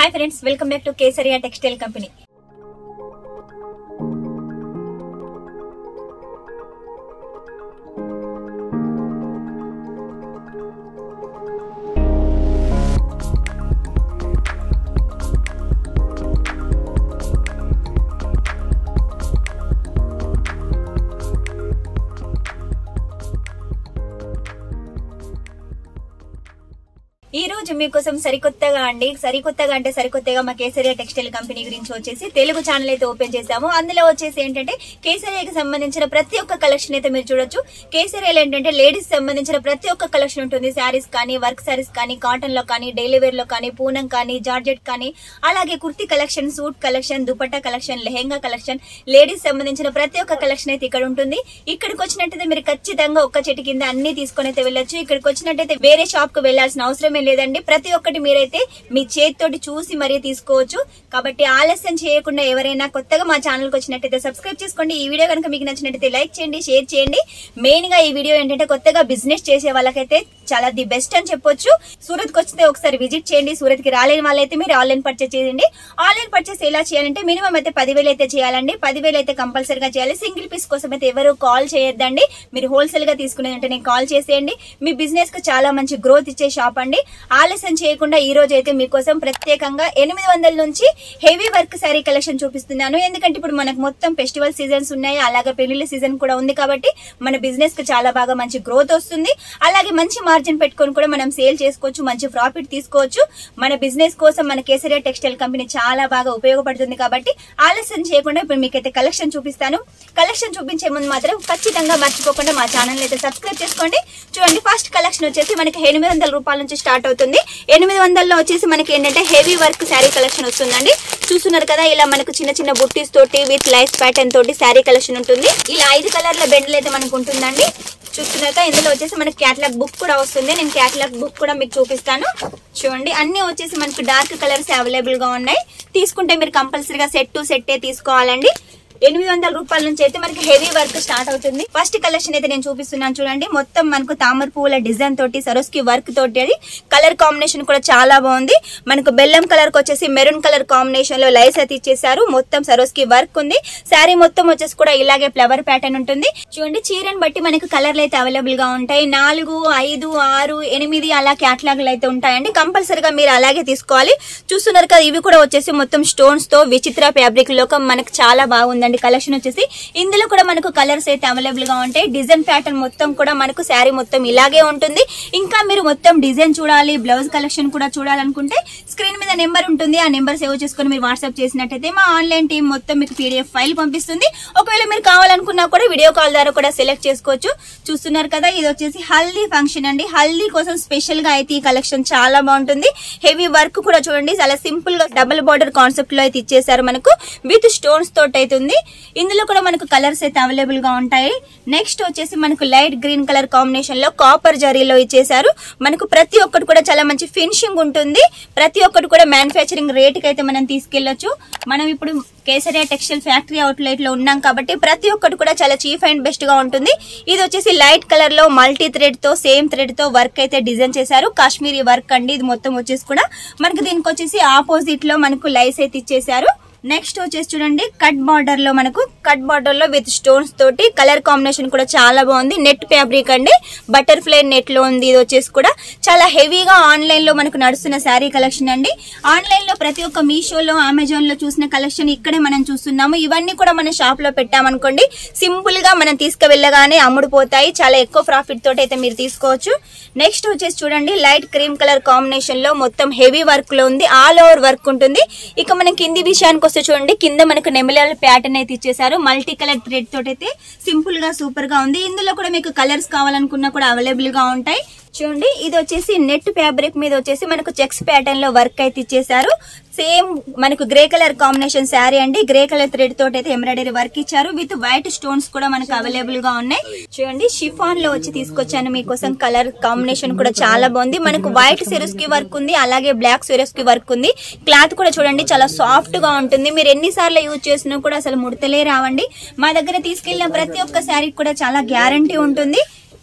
hi friends welcome back to Kesariya textile company ఈ రోజు మీకోసం సరికొత్తగా అండి సరికొత్తగా అంటే సరికొత్తగా మా కేసరియా టెక్స్టైల్ కంపెనీ గురించి వచ్చేసి తెలుగు ఛానల్ అయితే ఓపెన్ చేసాము అందులో వచ్చేసి ఏంటంటే కేసరియాకి సంబంధించిన ప్రతి ఒక్క కలెక్షన్ అయితే మీరు చూడొచ్చు కేసరియాలో ఏంటంటే లేడీస్ సంబంధించిన ప్రతి ఒక్క కలెక్షన్ ఉంటుంది శారీస్ కానీ వర్క్ శారీస్ కానీ కాటన్ లో కానీ డైలీ వేర్ లో కానీ పూనం కానీ జార్జెట్ కానీ అలాగే kurti collection suit collection dupatta collection lehenga collection ladies సంబంధించిన ప్రతి ఒక్క కలెక్షన్ అయితే ఇక్కడ ఉంటుంది ఇక్కడికి వచ్చినట్టయితే మీరు ఖచ్చితంగా ఒక్క చెట్టు కింద అన్ని తీసుకొని అయితే వెళ్ళొచ్చు ఇక్కడికి వచ్చినట్టయితే వేరే షాప్ కు వెళ్లాల్సిన అవసరమే లేదండి ప్రతి ఒక్కటి మీరైతే మీ చేతితోటి చూసి మరీ తీసుకోవచ్చు కాబట్టి ఆలస్యం చేయకుండా ఎవరైనా కొత్తగా మా ఛానల్ కి వచ్చినట్టయితే సబ్స్క్రైబ్ చేసుకోండి ఈ వీడియో కనుక మీకు నచ్చినట్టయితే లైక్ చేయండి షేర్ చేయండి మెయిన్ గా ఈ వీడియో ఏంటంటే కొత్తగా బిజినెస్ చేసే వాళ్ళకైతే చాలా ది బెస్ట్ అని చెప్పొచ్చు సూరత్ కి వస్తే ఒకసారి విజిట్ చేయండి సూరత్ కి రాలేని వాళ్ళైతే మీరు ఆన్లైన్ పర్చేస్ చేయండి ఆన్లైన్ పర్చేస్ ఎలా చేయాలంటే మినిమం అయితే పదివేలు అయితే చేయాలండి పదివేలు అయితే కంపల్సరీగా చేయాలి సింగిల్ పీస్ కోసం అయితే ఎవరు కాల్ చేయొద్దండి మీరు హోల్సేల్ గా తీసుకునే వెంటనే కాల్ చేసేయండి మీ బిజినెస్ కు చాలా మంచి గ్రోత్ ఇచ్చే షాప్ అండి ఆలస్యం చేయకుండా ఈ రోజు అయితే మీకోసం ప్రత్యేకంగా ఎనిమిది వందల నుంచి హెవీ వర్క్ శారీ కలెక్షన్ చూపిస్తున్నాను ఎందుకంటే ఇప్పుడు మనకు మొత్తం ఫెస్టివల్ సీజన్స్ ఉన్నాయి అలాగే పెళ్లిళ్ళ సీజన్ కూడా ఉంది కాబట్టి మన బిజినెస్ కు చాలా బాగా మంచి గ్రోత్ వస్తుంది అలాగే మంచి మార్జిన్ పెట్టుకొని కూడా మనం సేల్ చేసుకోవచ్చు మంచి ప్రాఫిట్ తీసుకోవచ్చు మన బిజినెస్ కోసం మన కేసరియా టెక్స్టైల్ కంపెనీ చాలా బాగా ఉపయోగపడుతుంది కాబట్టి ఆలస్యం చేయకుండా ఇప్పుడు మీకైతే కలెక్షన్ చూపిస్తాను కలెక్షన్ చూపించే ముందు మాత్రం ఖచ్చితంగా మర్చిపోకుండా మా ఛానల్ అయితే సబ్స్క్రైబ్ చేసుకోండి చూడండి ఫస్ట్ కలెక్షన్ వచ్చేసి మనకి ఎనిమిది వందల రూపాయల నుంచి స్టార్ట్ అవుతుంది ఎనిమిది వందల్లో వచ్చేసి మనకి ఏంటంటే హెవీ వర్క్ శారీ కలెక్షన్ వస్తుందండి చూస్తున్నారు కదా ఇలా మనకు చిన్న చిన్న బుట్టీస్ తోటి విత్ లైఫ్ ప్యాటర్న్ తోటి శారీ కలెక్షన్ ఉంటుంది ఇలా ఐదు కలర్ల బెండ్లు అయితే మనకు ఉంటుందండి చూస్తున్నాక ఇందులో వచ్చేసి మనకి క్యాటలాగ్ బుక్ కూడా వస్తుంది నేను క్యాటలాగ్ బుక్ కూడా మీకు చూపిస్తాను చూడండి అన్ని వచ్చేసి మనకి డార్క్ కలర్స్ అవైలబుల్ గా ఉన్నాయి తీసుకుంటే మీరు కంపల్సరీగా సెట్ టు సెట్టే తీసుకోవాలండి ఎనిమిది వందల రూపాయల నుంచి అయితే మనకి హెవీ వర్క్ స్టార్ట్ అవుతుంది ఫస్ట్ కలెక్షన్ అయితే నేను చూపిస్తున్నాను చూడండి మొత్తం మనకు తామర పువ్వుల డిజైన్ తోటి సరోస్కి వర్క్ తోటి అది కలర్ కాంబినేషన్ కూడా చాలా బాగుంది మనకు బెల్లం కలర్ కి వచ్చేసి మెరూన్ కలర్ కాంబినేషన్ లో లైస్ అయితే ఇచ్చేసారు మొత్తం సరోస్కి వర్క్ ఉంది శారీ మొత్తం వచ్చేసి కూడా ఇలాగే ఫ్లవర్ ప్యాటర్న్ ఉంటుంది చూడండి చీరను బట్టి మనకు కలర్లు అయితే అవైలబుల్ గా ఉంటాయి నాలుగు ఐదు ఆరు ఎనిమిది అలా క్యాటలాగ్లు అయితే ఉంటాయండి కంపల్సరీగా మీరు అలాగే తీసుకోవాలి చూస్తున్నారు కదా ఇవి కూడా వచ్చేసి మొత్తం స్టోన్స్ తో విచిత్ర ఫ్యాబ్రిక్ లో మనకు చాలా బాగుందండి కలెక్షన్ వచ్చేసి ఇందులో కూడా మనకు కలర్స్ అయితే అవైలబుల్ గా ఉంటాయి డిజైన్ ప్యాటర్న్ మొత్తం కూడా మనకు శారీ మొత్తం ఇలాగే ఉంటుంది ఇంకా మీరు మొత్తం డిజైన్ చూడాలి బ్లౌజ్ కలెక్షన్ కూడా చూడాలనుకుంటే స్క్రీన్ మీద నెంబర్ ఉంటుంది ఆ నెంబర్ సేవ్ చేసుకొని మీరు వాట్సాప్ చేసినట్టయితే మా ఆన్లైన్ టీం మొత్తం మీకు పీడిఎఫ్ ఫైల్ పంపిస్తుంది ఒకవేళ మీరు కావాలనుకున్నా కూడా వీడియో కాల్ ద్వారా కూడా సెలెక్ట్ చేసుకోవచ్చు చూస్తున్నారు కదా ఇది వచ్చేసి హల్దీ ఫంక్షన్ అండి హల్దీ కోసం స్పెషల్ గా అయితే ఈ కలెక్షన్ చాలా బాగుంటుంది హెవీ వర్క్ కూడా చూడండి చాలా సింపుల్ గా డబుల్ బార్డర్ కాన్సెప్ట్ లో అయితే ఇచ్చేసారు మనకు విత్ స్టోన్స్ తోటి అయితే ఉంది ఇందులో కూడా మనకు కలర్స్ అయితే అవైలబుల్ గా ఉంటాయి నెక్స్ట్ వచ్చేసి మనకు లైట్ గ్రీన్ కలర్ కాంబినేషన్ లో కాపర్ జరీలో ఇచ్చేసారు మనకు ప్రతి ఒక్కటి కూడా చాలా మంచి ఫినిషింగ్ ఉంటుంది ప్రతి ఒక్కటి కూడా మ్యానుఫ్యాక్చరింగ్ రేట్ కి అయితే మనం తీసుకెళ్లొచ్చు మనం ఇప్పుడు కేసరియా టెక్స్టైల్ ఫ్యాక్టరీ అవుట్లెట్ లో ఉన్నాం కాబట్టి ప్రతి ఒక్కటి కూడా చాలా చీఫ్ అండ్ బెస్ట్ గా ఉంటుంది ఇది వచ్చేసి లైట్ కలర్ లో మల్టీ థ్రెడ్ తో సేమ్ థ్రెడ్ తో వర్క్ అయితే డిజైన్ చేశారు కాశ్మీరీ వర్క్ అండి ఇది మొత్తం వచ్చేసి కూడా మనకి దీనికి వచ్చేసి ఆపోజిట్ లో మనకు లైస్ అయితే ఇచ్చేసారు నెక్స్ట్ వచ్చేసి చూడండి కట్ బార్డర్ లో మనకు కట్ బార్డర్ లో విత్ స్టోన్స్ తోటి కలర్ కాంబినేషన్ కూడా చాలా బాగుంది నెట్ ఫ్యాబ్రిక్ అండి బటర్ఫ్లై నెట్ లో ఉంది ఇది వచ్చేసి కూడా చాలా హెవీగా ఆన్లైన్ లో మనకు నడుస్తున్న శారీ కలెక్షన్ అండి ఆన్లైన్ లో ప్రతి ఒక్క మీషోలో అమెజాన్ లో చూసిన కలెక్షన్ ఇక్కడే మనం చూస్తున్నాము ఇవన్నీ కూడా మన షాప్ లో పెట్టామనుకోండి సింపుల్ గా మనం తీసుకువెళ్ళగానే అమ్ముడుపోతాయి చాలా ఎక్కువ ప్రాఫిట్ తోటి అయితే మీరు తీసుకోవచ్చు నెక్స్ట్ వచ్చేసి చూడండి లైట్ క్రీమ్ కలర్ కాంబినేషన్ లో మొత్తం హెవీ వర్క్ లో ఉంది ఆల్ ఓవర్ వర్క్ ఉంటుంది ఇక మనం కింది విషయానికి వస్తే చూడండి కింద మనకు నెమిలాల ప్యాటర్న్ అయితే ఇచ్చేసారు మల్టీ కలర్ థ్రెడ్ తోటి అయితే సింపుల్ గా సూపర్ గా ఉంది ఇందులో కూడా మీకు కలర్స్ కావాలనుకున్నా కూడా అవైలబుల్ గా ఉంటాయి చూడండి ఇది వచ్చేసి నెట్ ఫ్యాబ్రిక్ మీద వచ్చేసి మనకు చెక్స్ ప్యాటర్న్ లో వర్క్ అయితే ఇచ్చేసారు సేమ్ మనకు గ్రే కలర్ కాంబినేషన్ శారీ అండి గ్రే కలర్ థ్రెడ్ తోటి అయితే ఎంబ్రాయిడరీ వర్క్ ఇచ్చారు విత్ వైట్ స్టోన్స్ కూడా మనకు అవైలబుల్ గా ఉన్నాయి చూడండి షిఫాన్ లో వచ్చి తీసుకొచ్చాను మీకోసం కలర్ కాంబినేషన్ కూడా చాలా బాగుంది మనకు వైట్ సిరస్ కి వర్క్ ఉంది అలాగే బ్లాక్ సిరస్ కి వర్క్ ఉంది క్లాత్ కూడా చూడండి చాలా సాఫ్ట్ గా ఉంటుంది మీరు ఎన్నిసార్లు యూజ్ చేసినా కూడా అసలు ముడతలే రావండి మా దగ్గర తీసుకెళ్లిన ప్రతి ఒక్క శారీ కూడా చాలా గ్యారంటీ ఉంటుంది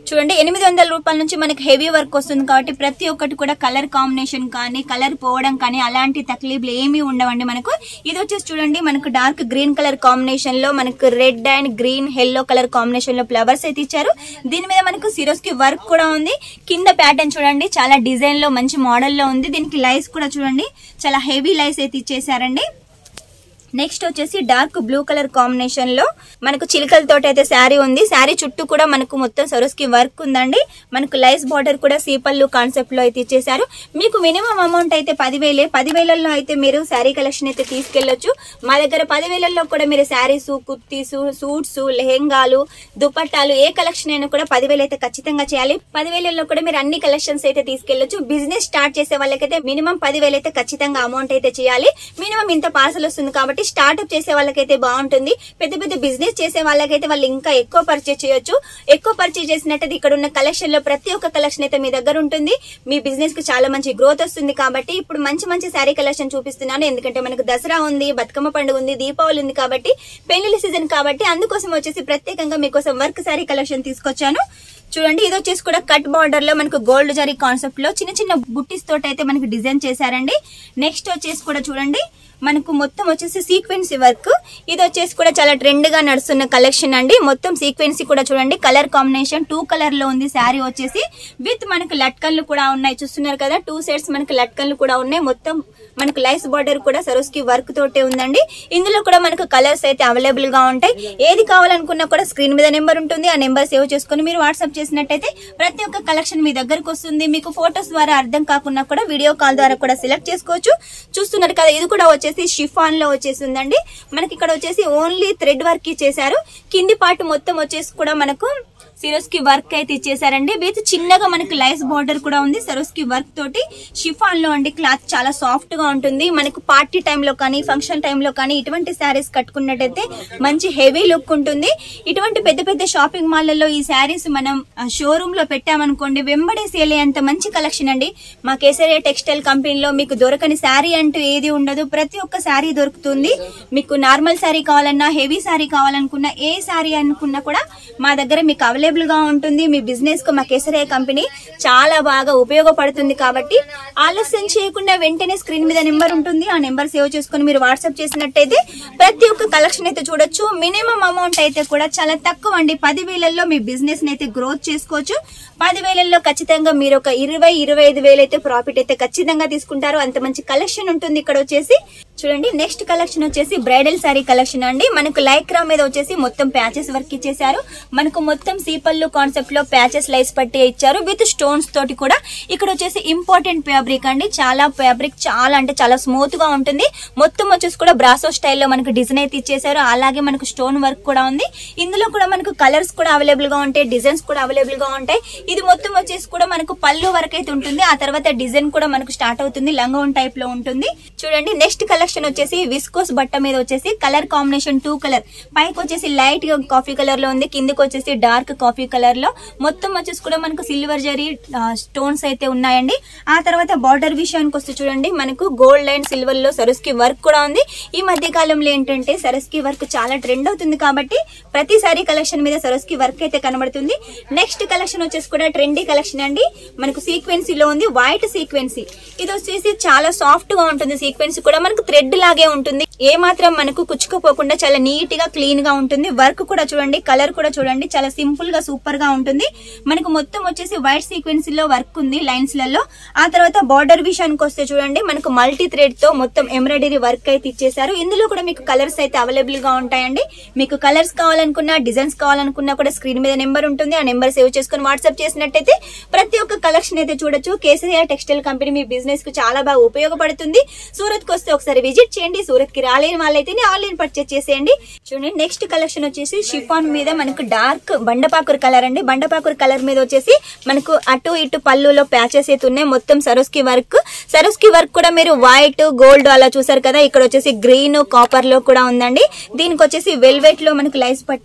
చూడండి ఎనిమిది వందల రూపాయల నుంచి మనకి హెవీ వర్క్ వస్తుంది కాబట్టి ప్రతి ఒక్కటి కూడా కలర్ కాంబినేషన్ కానీ కలర్ పోవడం కానీ అలాంటి తక్లీఫ్లు ఏమీ ఉండవండి మనకు ఇది వచ్చేసి చూడండి మనకు డార్క్ గ్రీన్ కలర్ కాంబినేషన్ లో మనకు red and green yellow colour combination లో ఫ్లవర్స్ అయితే ఇచ్చారు దీని మీద మనకు సిరోస్ కి వర్క్ కూడా ఉంది కింద ప్యాటర్న్ చూడండి చాలా డిజైన్ లో మంచి మోడల్ లో ఉంది దీనికి లైస్ కూడా చూడండి చాలా హెవీ లైస్ అయితే ఇచ్చేసారండి నెక్స్ట్ వచ్చేసి డార్క్ బ్లూ కలర్ కాంబినేషన్ లో మనకు చిలుకలతో అయితే శారీ ఉంది శారీ చుట్టూ కూడా మనకు మొత్తం సరోస్ కి వర్క్ ఉందండి మనకు లైస్ బార్డర్ కూడా సీపల్లు కాన్సెప్ట్ లో అయితే ఇచ్చేసారు మీకు మినిమం అమౌంట్ అయితే పదివేలే పదివేలలో అయితే మీరు శారీ కలెక్షన్ అయితే తీసుకెళ్లొచ్చు మా దగ్గర పదివేలలో కూడా మీరు శారీస్ కుర్తీస్ సూట్స్ లెహెంగాలు దుపట్టాలు ఏ కలెక్షన్ అయినా కూడా పదివేలు అయితే ఖచ్చితంగా చేయాలి పదివేలలో కూడా మీరు అన్ని కలెక్షన్స్ అయితే తీసుకెళ్లొచ్చు బిజినెస్ స్టార్ట్ చేసే వాళ్ళకైతే మినిమం పదివేలు అయితే ఖచ్చితంగా అమౌంట్ అయితే చేయాలి మినిమం ఇంత పార్సల్ వస్తుంది కాబట్టి స్టార్ట్అప్ చేసే వాళ్ళకైతే బాగుంటుంది పెద్ద పెద్ద బిజినెస్ చేసే వాళ్ళకైతే వాళ్ళు ఇంకా ఎక్కువ పర్చేస్ చేయొచ్చు ఎక్కువ పర్చేస్ చేసినట్టయితే ఇక్కడ ఉన్న కలెక్షన్ లో ప్రతి ఒక్క కలెక్షన్ అయితే మీ దగ్గర ఉంటుంది మీ బిజినెస్ కు చాలా మంచి గ్రోత్ వస్తుంది కాబట్టి ఇప్పుడు మంచి మంచి శారీ కలెక్షన్ చూపిస్తున్నాను ఎందుకంటే మనకు దసరా ఉంది బతుకమ్మ పండుగ ఉంది దీపావళి ఉంది కాబట్టి పెళ్లిళ్ళ సీజన్ కాబట్టి అందుకోసం వచ్చేసి ప్రత్యేకంగా మీకోసం వర్క్ శారీ కలెక్షన్ తీసుకొచ్చాను చూడండి ఇది వచ్చేసి కూడా కట్ బార్డర్ లో మనకు గోల్డ్ జరీ కాన్సెప్ట్ లో చిన్న చిన్న బుట్టీస్ తోటి అయితే మనకి డిజైన్ చేశారండి నెక్స్ట్ వచ్చేసి కూడా చూడండి మనకు మొత్తం వచ్చేసి సీక్వెన్సీ వర్క్ ఇది వచ్చేసి కూడా చాలా ట్రెండ్ గా నడుస్తున్న కలెక్షన్ అండి మొత్తం సీక్వెన్సీ కూడా చూడండి కలర్ కాంబినేషన్ టూ కలర్ లో ఉంది శారీ వచ్చేసి విత్ మనకు లట్కన్లు కూడా ఉన్నాయి చూస్తున్నారు కదా టూ సైడ్స్ మనకు లట్కన్లు కూడా ఉన్నాయి మొత్తం మనకు లైస్ బార్డర్ కూడా సరోస్కి వర్క్ తోటే ఉందండి ఇందులో కూడా మనకు కలర్స్ అయితే అవైలబుల్ గా ఉంటాయి ఏది కావాలనుకున్నా కూడా స్క్రీన్ మీద నెంబర్ ఉంటుంది ఆ నెంబర్ సేవ్ చేసుకుని మీరు వాట్సాప్ చేసినట్టయితే ప్రతి ఒక్క కలెక్షన్ మీ దగ్గరకు వస్తుంది మీకు ఫొటోస్ ద్వారా అర్థం కాకుండా కూడా వీడియో కాల్ ద్వారా కూడా సెలెక్ట్ చేసుకోవచ్చు చూస్తున్నారు కదా ఇది కూడా వచ్చేసి షిఫాన్ లో వచ్చేసి ఉందండి మనకి ఇక్కడ వచ్చేసి ఓన్లీ థ్రెడ్ వర్క్ ఇచ్చేసారు కింది పార్ట్ మొత్తం వచ్చేసి కూడా మనకు సిరోస్ కి వర్క్ అయితే ఇచ్చేసారండి విత్ చిన్నగా మనకి లైస్ బార్డర్ కూడా ఉంది సరోస్ కి వర్క్ తోటి షిఫాన్ లో అండి క్లాత్ చాలా సాఫ్ట్ గా ఉంటుంది మనకు పార్టీ టైంలో కానీ ఫంక్షన్ టైంలో కానీ ఇటువంటి శారీస్ కట్టుకున్నట్టయితే మంచి హెవీ లుక్ ఉంటుంది ఇటువంటి పెద్ద పెద్ద షాపింగ్ మాల్లలో ఈ శారీస్ మనం షోరూమ్ లో పెట్టామనుకోండి వెంబడే సేల్ అయ్యేంత మంచి కలెక్షన్ అండి మా కేసరియా టెక్స్టైల్ కంపెనీలో మీకు దొరకని శారీ అంటూ ఏది ఉండదు ప్రతి ఒక్క శారీ దొరుకుతుంది మీకు నార్మల్ శారీ కావాలన్నా హెవీ శారీ కావాలనుకున్నా ఏ శారీ అనుకున్నా కూడా మా దగ్గర మీకు అవైలబుల్ గా ఉంటుంది మీ బిజినెస్ కు మా కేసరియా కంపెనీ చాలా బాగా ఉపయోగపడుతుంది కాబట్టి ఆలస్యం చేయకుండా వెంటనే స్క్రీన్ మీద నెంబర్ ఉంటుంది ఆ నెంబర్ సేవ్ చేసుకుని మీరు వాట్సాప్ చేసినట్టయితే ప్రతి ఒక్క కలెక్షన్ అయితే చూడొచ్చు మినిమం అమౌంట్ అయితే కూడా చాలా తక్కువ అండి పదివేలలో మీ బిజినెస్ అయితే గ్రోత్ చేసుకోవచ్చు పదివేలలో ఖచ్చితంగా మీరు ఒక ఇరవై ఇరవై ఐదు వేలు అయితే ప్రాఫిట్ అయితే ఖచ్చితంగా తీసుకుంటారు అంత మంచి కలెక్షన్ ఉంటుంది ఇక్కడ వచ్చేసి చూడండి నెక్స్ట్ కలెక్షన్ వచ్చేసి బ్రైడల్ శారీ కలెక్షన్ అండి మనకు లైక్రా మీద వచ్చేసి మొత్తం ప్యాచెస్ వర్క్ ఇచ్చేసారు మనకు మొత్తం సీపల్లు కాన్సెప్ట్ లో ప్యాచెస్ లైస్ పట్టి ఇచ్చారు విత్ స్టోన్స్ తోటి కూడా ఇక్కడ వచ్చేసి ఇంపార్టెంట్ ఫ్యాబ్రిక్ అండి చాలా ఫ్యాబ్రిక్ చాలా అంటే చాలా స్మూత్ గా ఉంటుంది మొత్తం వచ్చేసి కూడా బ్రాసో స్టైల్లో మనకు డిజైన్ అయితే ఇచ్చేసారు అలాగే మనకు స్టోన్ వర్క్ కూడా ఉంది ఇందులో కూడా మనకు కలర్స్ కూడా అవైలబుల్ గా ఉంటాయి డిజైన్స్ కూడా అవైలబుల్ గా ఉంటాయి ఇది మొత్తం వచ్చేసి కూడా మనకు పళ్ళు వరకు అయితే ఉంటుంది ఆ తర్వాత డిజైన్ కూడా మనకు స్టార్ట్ అవుతుంది లంగోన్ టైప్ లో ఉంటుంది చూడండి నెక్స్ట్ కలెక్షన్ వచ్చేసి విస్కోస్ బట్ట మీద వచ్చేసి కలర్ కాంబినేషన్ టూ కలర్ పైకి వచ్చేసి లైట్ కాఫీ కలర్ లో ఉంది కిందకి వచ్చేసి డార్క్ కాఫీ కలర్ లో మొత్తం వచ్చేసి కూడా మనకు సిల్వర్ జరీ స్టోన్స్ అయితే ఉన్నాయండి ఆ తర్వాత బార్డర్ విషయానికి వస్తే చూడండి మనకు గోల్డ్ అండ్ సిల్వర్ లో సరస్కి వర్క్ కూడా ఉంది ఈ మధ్య కాలంలో ఏంటంటే సరస్కి వర్క్ చాలా ట్రెండ్ అవుతుంది కాబట్టి ప్రతి సారీ కలెక్షన్ మీద సరస్కి వర్క్ అయితే కనబడుతుంది నెక్స్ట్ కలెక్షన్ వచ్చేసి కూడా ట్రెండీ కలెక్షన్ అండి మనకు సీక్వెన్సీలో ఉంది వైట్ సీక్వెన్సీ ఇది వచ్చేసి చాలా సాఫ్ట్ గా ఉంటుంది సీక్వెన్సీ కూడా మనకు థ్రెడ్ లాగే ఉంటుంది ఏ మాత్రం మనకు కుచ్చుకుపోకుండా చాలా నీట్ గా క్లీన్ గా ఉంటుంది వర్క్ కూడా చూడండి కలర్ కూడా చూడండి చాలా సింపుల్ గా సూపర్ గా ఉంటుంది మనకు మొత్తం వచ్చేసి వైట్ సీక్వెన్సీ లో వర్క్ ఉంది లైన్స్ లలో ఆ తర్వాత బార్డర్ విషయానికి వస్తే చూడండి మనకు మల్టీ థ్రెడ్ తో మొత్తం ఎంబ్రాయిడరీ వర్క్ అయితే ఇచ్చేసారు ఇందులో కూడా మీకు కలర్స్ అయితే అవైలబుల్ గా ఉంటాయండి మీకు కలర్స్ కావాలనుకున్నా డిజైన్స్ కావాలనుకున్నా కూడా స్క్రీన్ మీద నెంబర్ ఉంటుంది ఆ నెంబర్ సేవ్ చేసుకుని వాట్సాప్ చేసినట్టయితే ప్రతి ఒక్క కలెక్షన్ అయితే చూడొచ్చు కేసీఆర్ టెక్స్టైల్ కంపెనీ మీ బిజినెస్ కు చాలా బాగా ఉపయోగపడుతుంది సూరత్ కి వస్తే ఒకసారి విజిట్ చేయండి సూరత్ కి రాలేని వాళ్ళైతే ఆన్లైన్ పర్చేస్ చేసేయండి చూడండి నెక్స్ట్ కలెక్షన్ వచ్చేసి షిఫాన్ మీద మనకు డార్క్ బండపాకురు కలర్ అండి బండపాకురు కలర్ మీద వచ్చేసి మనకు అటు ఇటు పళ్ళులో ప్యాచెస్ అయితే ఉన్నాయి మొత్తం సరోస్కి వర్క్ సరోస్కి వర్క్ కూడా మీరు వైట్ గోల్డ్ అలా చూసారు కదా ఇక్కడ వచ్చేసి గ్రీన్ కాపర్ లో కూడా ఉందండి దీనికి వచ్చేసి వెల్వెట్ లో మనకు లైస్ పట్టి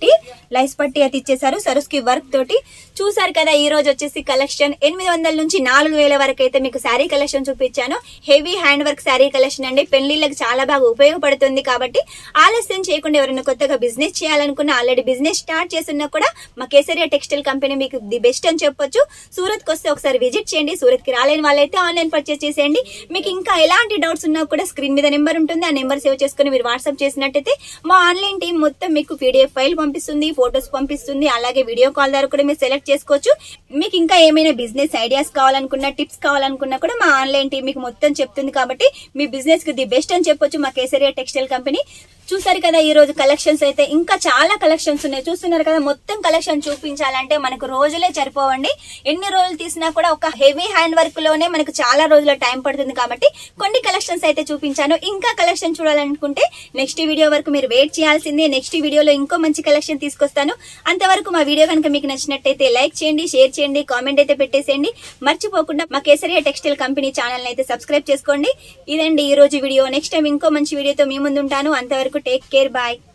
లైస్ పట్టి అయితే ఇచ్చేసారు సరుస్కి వర్క్ తోటి చూసారు కదా ఈ రోజు వచ్చేసి కలెక్షన్ ఎనిమిది వందల నుంచి నాలుగు వేల వరకు అయితే మీకు శారీ కలెక్షన్ చూపించాను heavy hand work sari collection అండి పెళ్లిళ్ళకి చాలా బాగా ఉపయోగపడుతుంది కాబట్టి ఆలస్యం చేయకుండా ఎవరైనా కొత్తగా బిజినెస్ చేయాలనుకున్న ఆల్రెడీ బిజినెస్ స్టార్ట్ చేస్తున్నా కూడా మా కేసరియా టెక్స్టైల్ కంపెనీ మీకు ది బెస్ట్ అని చెప్పొచ్చు సూరత్ కి వస్తే ఒకసారి విజిట్ చేయండి సూరత్ కి రాలేని వాళ్ళైతే ఆన్లైన్ పర్చేస్ చేసేయండి మీకు ఇంకా ఎలాంటి డౌట్స్ ఉన్నా కూడా స్క్రీన్ మీద నెంబర్ ఉంటుంది ఆ నెంబర్ సేవ్ చేసుకుని మీరు వాట్సాప్ చేసినట్టయితే మా ఆన్లైన్ టీం మొత్తం మీకు పీడిఎఫ్ ఫైల్ పంపిస్తుంది ఫొటోస్ పంపిస్తుంది అలాగే వీడియో కాల్ ద్వారా కూడా మీరు సెలెక్ట్ చేసుకోవచ్చు మీకు ఇంకా ఏమైనా బిజినెస్ ఐడియాస్ కావాలనుకున్నా టిప్స్ కావాలనుకున్నా కూడా మా ఆన్లైన్ టీం మీకు మొత్తం చెప్తుంది కాబట్టి మీ బిజినెస్ కి ది బెస్ట్ అని చెప్పొచ్చు మా కేసరియా టెక్స్టైల్ కంపెనీ చూసారు కదా ఈ రోజు కలెక్షన్స్ అయితే ఇంకా చాలా కలెక్షన్స్ ఉన్నాయి చూస్తున్నారు కదా మొత్తం కలెక్షన్ చూపించాలంటే మనకు రోజులే సరిపోవండి ఎన్ని రోజులు తీసినా కూడా ఒక హెవీ హ్యాండ్ వర్క్ లోనే మనకు చాలా రోజుల టైం పడుతుంది కాబట్టి కొన్ని కలెక్షన్స్ అయితే చూపించాను ఇంకా కలెక్షన్ చూడాలనుకుంటే నెక్స్ట్ వీడియో వరకు మీరు వెయిట్ చేయాల్సిందే నెక్స్ట్ వీడియోలో ఇంకో మంచి కలెక్షన్ తీసుకొస్తాను అంతవరకు మా వీడియో కనుక మీకు నచ్చినట్టయితే లైక్ చేయండి షేర్ చేయండి కామెంట్ అయితే పెట్టేసేయండి మర్చిపోకుండా మా కేసరియా టెక్స్టైల్ కంపెనీ ఛానల్ అయితే సబ్స్క్రైబ్ చేసుకోండి ఇదండి ఈ రోజు వీడియో నెక్స్ట్ టైం ఇంకో మంచి వీడియోతో మీ ముందు ఉంటాను అంతవరకు టేక్ కేర్ బాయ్